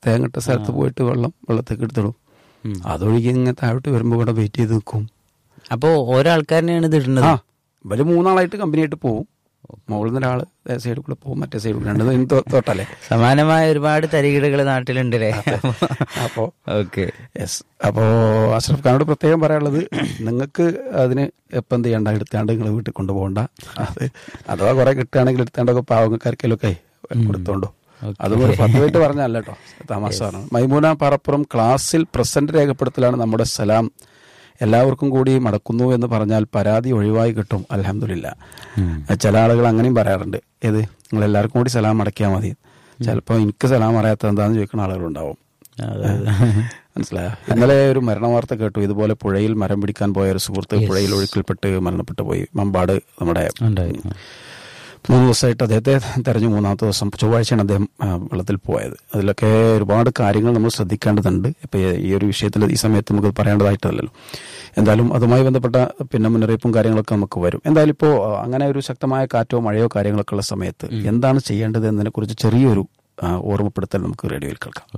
തേങ്ങട്ട സ്ഥലത്ത് പോയിട്ട് വെള്ളം വെള്ളത്തേക്ക് എടുത്തിടും ഉം. അതൊഴുകി ഇങ്ങനെ താഴോട്ട് വരുമ്പോൾ ഇവിടെ വെയിറ്റ് ചെയ്ത് നിൽക്കും അപ്പോ ഓരോ ആൾക്കാരനെയാണ് ഇത് ഇടുന്നത് ആ ഇവര് മൂന്നാളായിട്ട് കമ്പനിയായിട്ട് പോകും മുകളിൽ നിന്ന് ഒരാള് സൈഡിൽ കൂടെ പോകും മറ്റേ സൈഡിൽ കൂടെ രണ്ട് സൈഡിൽ തോ- തോട്ടല്ലേ സമാനമായ ഒരുപാട് തരികിടകൾ നാട്ടിലുണ്ടല്ലേ അപ്പോ ഓക്കെ യെസ് അപ്പോ അഷ്റഫ് ഖാനോട് പ്രത്യേകം പറയാനുള്ളത് നിങ്ങൾക്ക് അതിന് എപ്പം എന്ത് ചെയ്യണ്ട എടുത്താണ്ട് നിങ്ങൾ വീട്ടിൽ കൊണ്ടുപോകണ്ട അത് അഥവാ കുറെ കിട്ടുകയാണെങ്കിൽ എടുത്താണ്ടൊക്കെ പാവങ്ങൾക്കാർക്കെങ്കിലൊക്കെ കൊടുത്തോണ്ടോ അതും ഒരു പതിവായിട്ട് പറഞ്ഞല്ല കേട്ടോ തമാശ പറഞ്ഞു മൈമൂന പറപ്പുറം ക്ലാസ്സിൽ പ്രസന്റ് രേഖപ്പെടുത്തലാണ് നമ്മുടെ സലാം എല്ലാവർക്കും കൂടി മടക്കുന്നു എന്ന് പറഞ്ഞാൽ പരാതി ഒഴിവായി കിട്ടും അലഹമില്ല ചില ആളുകൾ അങ്ങനെയും പറയാറുണ്ട് ഏത് നിങ്ങൾ എല്ലാവർക്കും കൂടി സലാം അടക്കിയാൽ മതി ചിലപ്പോൾ എനിക്ക് സലാം അറിയാത്ത എന്താണെന്ന് ചോദിക്കുന്ന ആളുകളുണ്ടാവും മനസ്സിലായോ ഇന്നലെ ഒരു മരണ വാർത്ത കേട്ടു ഇതുപോലെ പുഴയിൽ മരം പിടിക്കാൻ പോയ ഒരു സുഹൃത്ത് പുഴയിൽ ഒഴുക്കിൽപ്പെട്ട് മരണപ്പെട്ടു പോയി മമ്പാട് നമ്മുടെ മൂന്ന് ദിവസമായിട്ട് അദ്ദേഹത്തെ തെരഞ്ഞു മൂന്നാമത്തെ ദിവസം ചൊവ്വാഴ്ചയാണ് അദ്ദേഹം ആ, വെള്ളത്തിൽ പോയത് അതിലൊക്കെ ഒരുപാട് കാര്യങ്ങൾ നമ്മൾ ശ്രദ്ധിക്കേണ്ടതുണ്ട് ഇപ്പൊ ഈ- ഈ ഒരു വിഷയത്തിൽ ഈ സമയത്ത് നമുക്ക് പറയേണ്ടതായിട്ടല്ലല്ലോ എന്തായാലും അതുമായി ബന്ധപ്പെട്ട പിന്നെ മുന്നറിയിപ്പും കാര്യങ്ങളൊക്കെ നമുക്ക് വരും എന്തായാലും ഇപ്പോൾ അങ്ങനെ ഒരു ശക്തമായ കാറ്റോ മഴയോ കാര്യങ്ങളൊക്കെ ഉള്ള സമയത്ത് എന്താണ് ചെയ്യേണ്ടത് എന്നതിനെ കുറിച്ച് ചെറിയൊരു ആ, ഓർമ്മപ്പെടുത്തൽ നമുക്ക് റേഡിയോയിൽ കേൾക്കാം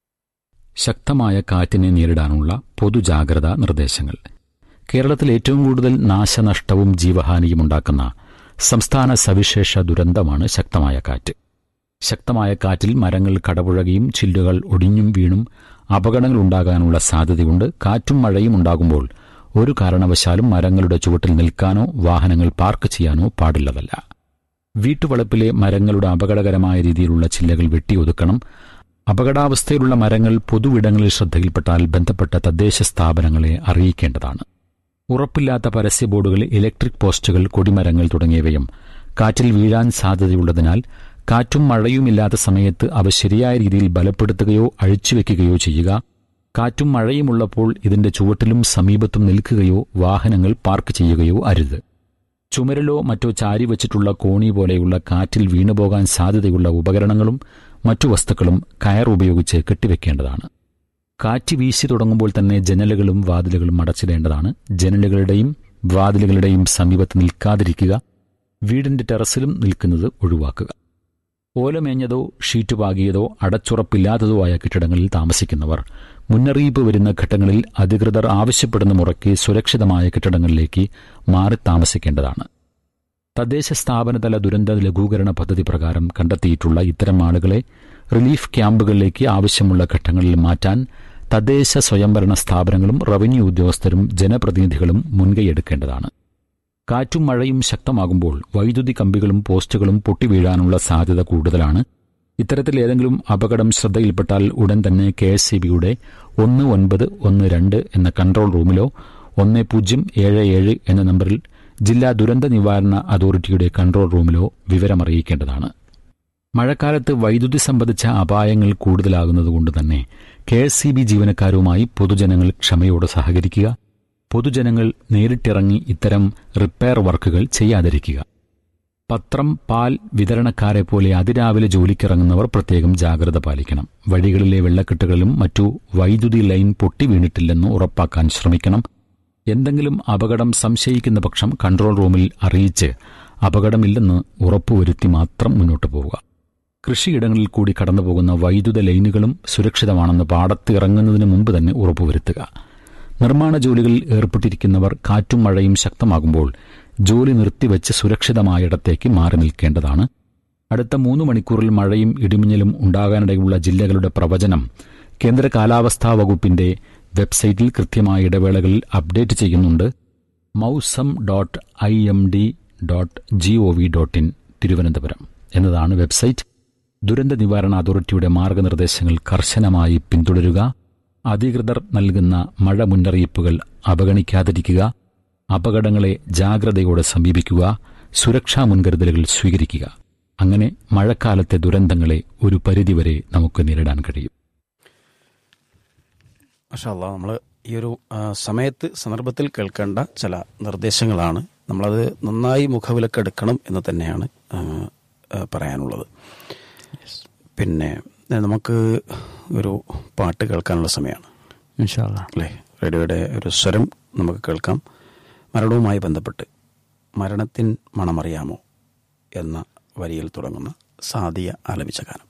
ശക്തമായ കാറ്റിനെ നേരിടാനുള്ള പൊതുജാഗ്രതാ നിർദ്ദേശങ്ങൾ കേരളത്തിൽ ഏറ്റവും കൂടുതൽ നാശനഷ്ടവും ജീവഹാനിയും ഉണ്ടാക്കുന്ന സംസ്ഥാന സവിശേഷ ദുരന്തമാണ് ശക്തമായ കാറ്റ് ശക്തമായ കാറ്റിൽ മരങ്ങൾ കടപുഴകിയും ചില്ലുകൾ ഒടിഞ്ഞും വീണും അപകടങ്ങൾ ഉണ്ടാകാനുള്ള സാധ്യതയുണ്ട് കാറ്റും മഴയും ഉണ്ടാകുമ്പോൾ ഒരു കാരണവശാലും മരങ്ങളുടെ ചുവട്ടിൽ നിൽക്കാനോ വാഹനങ്ങൾ പാർക്ക് ചെയ്യാനോ പാടുള്ളതല്ല വീട്ടുവളപ്പിലെ മരങ്ങളുടെ അപകടകരമായ രീതിയിലുള്ള ചില്ലകൾ വെട്ടിയൊതുക്കണം അപകടാവസ്ഥയിലുള്ള മരങ്ങൾ പൊതുവിടങ്ങളിൽ ശ്രദ്ധയിൽപ്പെട്ടാൽ ബന്ധപ്പെട്ട തദ്ദേശ സ്ഥാപനങ്ങളെ അറിയിക്കേണ്ടതാണ് ഉറപ്പില്ലാത്ത പരസ്യ ബോർഡുകൾ ഇലക്ട്രിക് പോസ്റ്റുകൾ കൊടിമരങ്ങൾ തുടങ്ങിയവയും കാറ്റിൽ വീഴാൻ സാധ്യതയുള്ളതിനാൽ കാറ്റും മഴയുമില്ലാത്ത സമയത്ത് അവ ശരിയായ രീതിയിൽ ബലപ്പെടുത്തുകയോ അഴിച്ചുവെക്കുകയോ ചെയ്യുക കാറ്റും മഴയുമുള്ളപ്പോൾ ഇതിന്റെ ചുവട്ടിലും സമീപത്തും നിൽക്കുകയോ വാഹനങ്ങൾ പാർക്ക് ചെയ്യുകയോ അരുത് ചുമരിലോ മറ്റോ ചാരി വച്ചിട്ടുള്ള കോണി പോലെയുള്ള കാറ്റിൽ വീണുപോകാൻ സാധ്യതയുള്ള ഉപകരണങ്ങളും മറ്റു വസ്തുക്കളും കയർ ഉപയോഗിച്ച് കെട്ടിവെക്കേണ്ടതാണ് കാറ്റ് വീശി തുടങ്ങുമ്പോൾ തന്നെ ജനലുകളും വാതിലുകളും അടച്ചിടേണ്ടതാണ് ജനലുകളുടെയും വാതിലുകളുടെയും സമീപത്ത് നിൽക്കാതിരിക്കുക വീടിന്റെ ടെറസിലും നിൽക്കുന്നത് ഒഴിവാക്കുക ഓലമേഞ്ഞതോ ഷീറ്റ് പാകിയതോ അടച്ചുറപ്പില്ലാത്തതോ ആയ കെട്ടിടങ്ങളിൽ താമസിക്കുന്നവർ മുന്നറിയിപ്പ് വരുന്ന ഘട്ടങ്ങളിൽ അധികൃതർ ആവശ്യപ്പെടുന്ന മുറയ്ക്ക് സുരക്ഷിതമായ കെട്ടിടങ്ങളിലേക്ക് മാറി താമസിക്കേണ്ടതാണ് തദ്ദേശ സ്ഥാപനതല ദുരന്ത ലഘൂകരണ പദ്ധതി പ്രകാരം കണ്ടെത്തിയിട്ടുള്ള ഇത്തരം ആളുകളെ റിലീഫ് ക്യാമ്പുകളിലേക്ക് ആവശ്യമുള്ള ഘട്ടങ്ങളിൽ മാറ്റാൻ തദ്ദേശ സ്വയംഭരണ സ്ഥാപനങ്ങളും റവന്യൂ ഉദ്യോഗസ്ഥരും ജനപ്രതിനിധികളും മുൻകൈയെടുക്കേണ്ടതാണ് കാറ്റും മഴയും ശക്തമാകുമ്പോൾ വൈദ്യുതി കമ്പികളും പോസ്റ്റുകളും പൊട്ടിവീഴാനുള്ള സാധ്യത കൂടുതലാണ് ഇത്തരത്തിൽ ഏതെങ്കിലും അപകടം ശ്രദ്ധയിൽപ്പെട്ടാൽ ഉടൻ തന്നെ കെ എസ് സി ബിയുടെ ഒന്ന് ഒൻപത് ഒന്ന് രണ്ട് എന്ന കൺട്രോൾ റൂമിലോ ഒന്ന് പൂജ്യം ഏഴ് ഏഴ് എന്ന നമ്പറിൽ ജില്ലാ ദുരന്ത നിവാരണ അതോറിറ്റിയുടെ കൺട്രോൾ റൂമിലോ വിവരമറിയിക്കേണ്ടതാണ് മഴക്കാലത്ത് വൈദ്യുതി സംബന്ധിച്ച അപായങ്ങൾ കൂടുതലാകുന്നതുകൊണ്ട് തന്നെ കെ എസ് സി ബി ജീവനക്കാരുമായി പൊതുജനങ്ങൾ ക്ഷമയോടെ സഹകരിക്കുക പൊതുജനങ്ങൾ നേരിട്ടിറങ്ങി ഇത്തരം റിപ്പയർ വർക്കുകൾ ചെയ്യാതിരിക്കുക പത്രം പാൽ വിതരണക്കാരെ പോലെ അതിരാവിലെ ജോലിക്കിറങ്ങുന്നവർ പ്രത്യേകം ജാഗ്രത പാലിക്കണം വഴികളിലെ വെള്ളക്കെട്ടുകളിലും മറ്റു വൈദ്യുതി ലൈൻ പൊട്ടി വീണിട്ടില്ലെന്ന് ഉറപ്പാക്കാൻ ശ്രമിക്കണം എന്തെങ്കിലും അപകടം സംശയിക്കുന്ന പക്ഷം കൺട്രോൾ റൂമിൽ അറിയിച്ച് അപകടമില്ലെന്ന് ഉറപ്പുവരുത്തി മാത്രം മുന്നോട്ടു പോവുക കൃഷിയിടങ്ങളിൽ കൂടി കടന്നുപോകുന്ന വൈദ്യുത ലൈനുകളും സുരക്ഷിതമാണെന്ന് പാടത്ത് ഇറങ്ങുന്നതിന് മുമ്പ് തന്നെ ഉറപ്പുവരുത്തുക നിർമ്മാണ ജോലികളിൽ ഏർപ്പെട്ടിരിക്കുന്നവർ കാറ്റും മഴയും ശക്തമാകുമ്പോൾ ജോലി നിർത്തിവെച്ച് സുരക്ഷിതമായ ഇടത്തേക്ക് മാറി നിൽക്കേണ്ടതാണ് അടുത്ത മൂന്ന് മണിക്കൂറിൽ മഴയും ഇടിമിന്നലും ഉണ്ടാകാനിടയുള്ള ജില്ലകളുടെ പ്രവചനം കേന്ദ്ര കാലാവസ്ഥാ വകുപ്പിന്റെ വെബ്സൈറ്റിൽ കൃത്യമായ ഇടവേളകളിൽ അപ്ഡേറ്റ് ചെയ്യുന്നുണ്ട് Mausam dot I M D dot G O V dot in Thiruvananthapuram എന്നതാണ് വെബ്സൈറ്റ് ദുരന്ത നിവാരണ അതോറിറ്റിയുടെ മാർഗനിർദ്ദേശങ്ങൾ കർശനമായി പിന്തുടരുക അധികൃതർ നൽകുന്ന മഴ മുന്നറിയിപ്പുകൾ അവഗണിക്കാതിരിക്കുക അപകടങ്ങളെ ജാഗ്രതയോടെ സമീപിക്കുക സുരക്ഷാ മുൻകരുതലുകൾ സ്വീകരിക്കുക അങ്ങനെ മഴക്കാലത്തെ ദുരന്തങ്ങളെ ഒരു പരിധിവരെ നമുക്ക് നേരിടാൻ കഴിയും മഷാല്ല നമ്മൾ ഈ ഒരു ആ, സമയത്ത് സന്ദർഭത്തിൽ കേൾക്കേണ്ട ചില നിർദ്ദേശങ്ങളാണ് നമ്മളത് നന്നായി മുഖവിലക്കെടുക്കണം എന്ന് തന്നെയാണ് ആ, ആ, പറയാനുള്ളത് പിന്നെ ഏ, നമുക്ക് ഒരു പാട്ട് കേൾക്കാനുള്ള സമയമാണ് ഇൻഷാല്ലാ അല്ലേ റേഡിയോയുടെ ഒരു സ്വരം നമുക്ക് കേൾക്കാം മരണവുമായി ബന്ധപ്പെട്ട് മരണത്തിൻ മണമറിയാമോ എന്ന വരിയിൽ തുടങ്ങുന്ന സാദിയ ആലപിച്ച ഗാനം